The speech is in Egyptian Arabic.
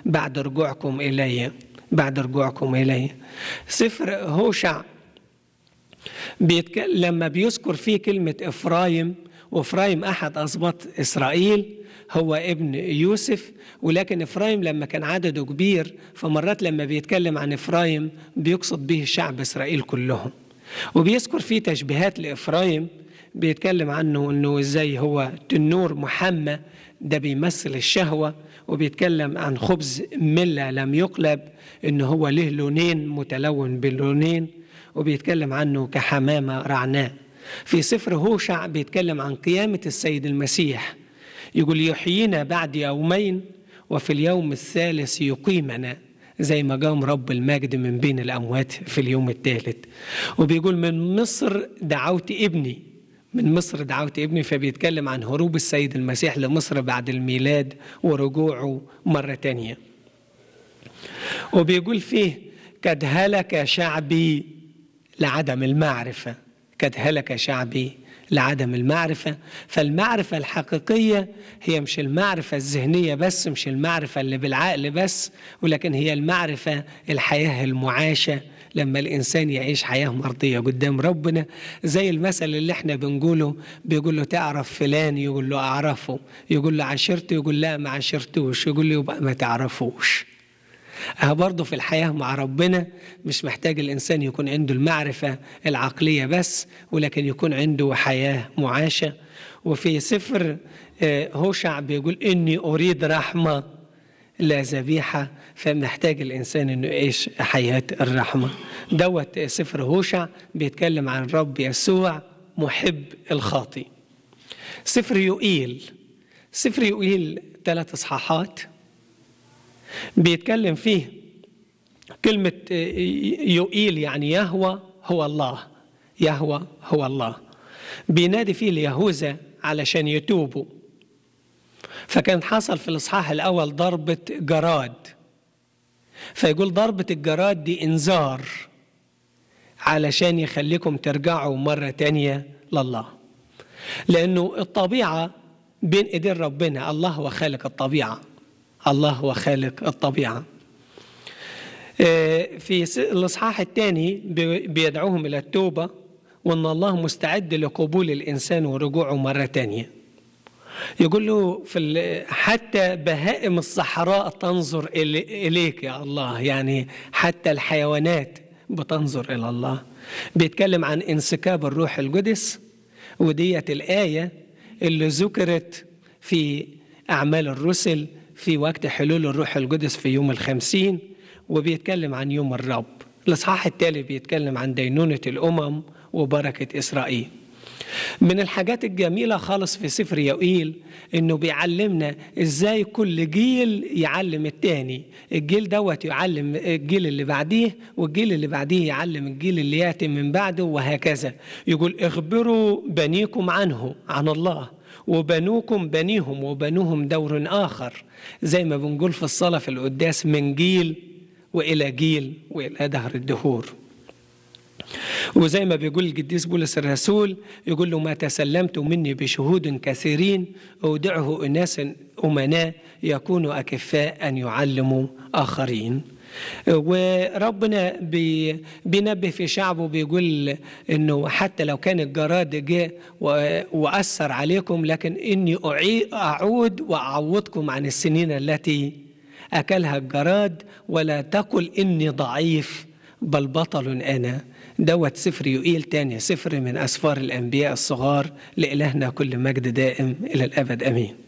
بعد رجوعكم إلي بعد رجوعكم إلي سفر هوشع بيتك... لما بيذكر فيه كلمة إفرايم وإفرايم أحد أسباط إسرائيل هو ابن يوسف ولكن إفرايم لما كان عدده كبير فمرات لما بيتكلم عن إفرايم بيقصد به شعب إسرائيل كلهم وبيذكر فيه تشبيهات لإفرايم بيتكلم عنه انه ازاي هو تنور محمى ده بيمثل الشهوة وبيتكلم عن خبز ملة لم يقلب انه هو له لونين متلون باللونين وبيتكلم عنه كحمامة رعناء في سفر هوشع بيتكلم عن قيامة السيد المسيح يقول يحيينا بعد يومين وفي اليوم الثالث يقيمنا زي ما قام رب المجد من بين الأموات في اليوم الثالث وبيقول من مصر دعوت ابني من مصر دعوت ابني فبيتكلم عن هروب السيد المسيح لمصر بعد الميلاد ورجوعه مرة تانية وبيقول فيه قد هلك شعبي لعدم المعرفة قد هلك شعبي لعدم المعرفة فالمعرفة الحقيقية هي مش المعرفة الذهنية بس مش المعرفة اللي بالعقل بس ولكن هي المعرفة الحياة المعاشة لما الإنسان يعيش حياة مرضية قدام ربنا زي المثل اللي احنا بنقوله بيقول له تعرف فلان يقول له أعرفه يقول له عشرته يقول لا ما عشرتوش يقول له يبقى ما تعرفوش أه برضه في الحياة مع ربنا مش محتاج الإنسان يكون عنده المعرفة العقلية بس ولكن يكون عنده حياة معاشة وفي سفر هوشع بيقول إني أريد رحمة لا ذبيحة فمحتاج الإنسان إنه يعيش حياة الرحمة دوت سفر هوشع بيتكلم عن رب يسوع محب الخاطي سفر يوئيل سفر يوئيل ثلاث إصحاحات بيتكلم فيه كلمة يوئيل يعني يهوى هو الله يهوى هو الله بينادي فيه ليهوذا علشان يتوبوا فكان حصل في الإصحاح الأول ضربة جراد فيقول ضربة الجراد دي إنذار علشان يخليكم ترجعوا مرة تانية لله لأنه الطبيعة بين إيدين ربنا الله هو خالق الطبيعة الله هو خالق الطبيعة في الإصحاح الثاني بيدعوهم إلى التوبة وأن الله مستعد لقبول الإنسان ورجوعه مرة تانية يقول له في حتى بهائم الصحراء تنظر إليك يا الله يعني حتى الحيوانات بتنظر إلى الله بيتكلم عن انسكاب الروح القدس وديت الآية اللي ذكرت في أعمال الرسل في وقت حلول الروح القدس في يوم الخمسين وبيتكلم عن يوم الرب الإصحاح التالي بيتكلم عن دينونة الأمم وبركة إسرائيل من الحاجات الجميلة خالص في سفر يوئيل إنه بيعلمنا إزاي كل جيل يعلم التاني الجيل دوت يعلم الجيل اللي بعديه والجيل اللي بعديه يعلم الجيل اللي يأتي من بعده وهكذا يقول اخبروا بنيكم عنه عن الله وبنوكم بنيهم وبنوهم دور آخر زي ما بنقول في الصلاة في القداس من جيل وإلى جيل وإلى دهر الدهور وزي ما بيقول القديس بولس الرسول يقول له ما تسلمت مني بشهود كثيرين أودعه أناس أمناء يكونوا أكفاء أن يعلموا آخرين وربنا بي بينبه في شعبه بيقول انه حتى لو كان الجراد جاء واثر عليكم لكن اني اعود واعوضكم عن السنين التي اكلها الجراد ولا تقل اني ضعيف بل بطل انا دوت سفر يقيل تاني سفر من اسفار الانبياء الصغار لالهنا كل مجد دائم الى الابد امين